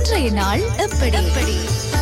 இன்றைய நாள் எப்படி எப்படி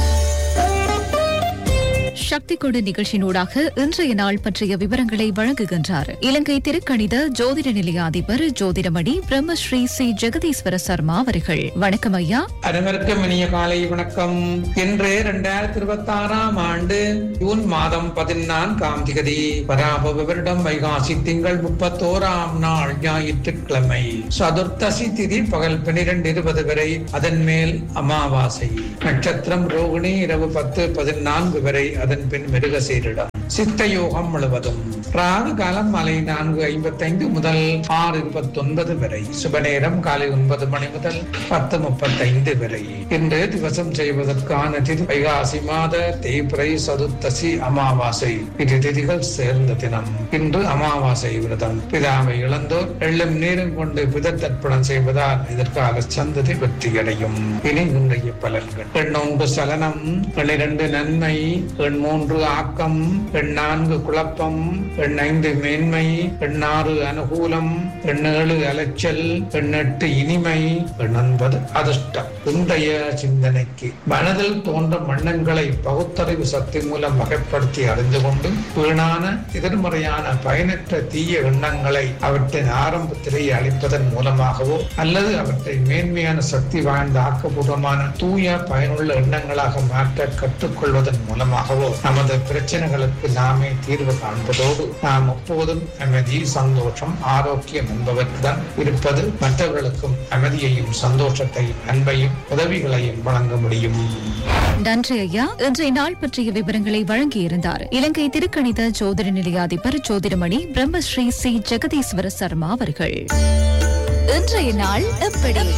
சக்தி கொடு நிகழ்ச்சியினூடாக இன்றைய நாள் பற்றிய விவரங்களை வழங்குகின்றார் இலங்கை திருக்கணித ஜோதிட நிலைய அதிபர் ஜோதிடமணி பிரம்மஸ்ரீ சி ஜெகதீஸ்வர சர்மா அவர்கள் வணக்கம் ஐயா அனைவருக்கும் இனிய காலை வணக்கம் இன்று இரண்டாயிரத்தி இருபத்தி ஆறாம் ஆண்டு ஜூன் மாதம் பதினான்காம் திகதி பராப வருடம் வைகாசி திங்கள் முப்பத்தோராம் நாள் ஞாயிற்றுக்கிழமை சதுர்த்தசி திதி பகல் பனிரெண்டு இருபது வரை அதன் மேல் அமாவாசை நட்சத்திரம் ரோகிணி இரவு பத்து பதினான்கு வரை அதன் பின் மிருகசீரிடம் சித்த யோகம் முழுவதும் ராகு காலம் மாலை நான்கு ஐம்பத்தைந்து முதல் ஆறு இருபத்தி ஒன்பது வரை சுப நேரம் காலை ஒன்பது மணி முதல் பத்து முப்பத்தைந்து வரை இன்று திவசம் செய்வதற்கான திதி வைகாசி மாத தேய்பிறை சதுர்த்தசி அமாவாசை இரு திதிகள் சேர்ந்த தினம் இன்று அமாவாசை விரதம் பிதாவை இழந்தோர் எள்ளும் நீரும் கொண்டு பிதர் தர்ப்பணம் செய்வதால் எதிர்கால சந்ததி வெற்றியடையும் இனி இன்றைய பலன்கள் எண் ஒன்று சலனம் பன்னிரண்டு நன்மை எண் மூன்று ஆக்கம் எண் நான்கு குழப்பம் எண் ஐந்து மேன்மை எண் ஆறு அனுகூலம் எண் ஏழு அலைச்சல் எண் எட்டு இனிமை எண் ஒன்பது அதிர்ஷ்டம் இன்றைய சிந்தனைக்கு மனதில் தோன்றும் எண்ணங்களை பகுத்தறிவு சக்தி மூலம் வகைப்படுத்தி அறிந்து கொண்டு வீணான எதிர்மறையான பயனற்ற தீய எண்ணங்களை அவற்றின் ஆரம்பத்திலேயே அளிப்பதன் மூலமாகவோ அல்லது அவற்றை மேன்மையான சக்தி வாய்ந்த ஆக்கப்பூர்வமான தூய பயனுள்ள எண்ணங்களாக மாற்ற கற்றுக்கொள்வதன் மூலமாகவோ நமது பிரச்சனைகளுக்கு நாமே தீர்வு காண்பதோடு நாம் எப்போதும் அமைதி சந்தோஷம் ஆரோக்கியம் என்பவற்றுடன் இருப்பது மற்றவர்களுக்கும் அமைதியையும் சந்தோஷத்தையும் அன்பையும் உதவிகளையும் வழங்க முடியும் நன்றி ஐயா இன்றைய நாள் பற்றிய விவரங்களை வழங்கியிருந்தார் இலங்கை திருக்கணித ஜோதிட நிலைய அதிபர் ஜோதிடமணி பிரம்மஸ்ரீ சி ஜெகதீஸ்வர சர்மா அவர்கள் இன்றைய நாள் எப்படி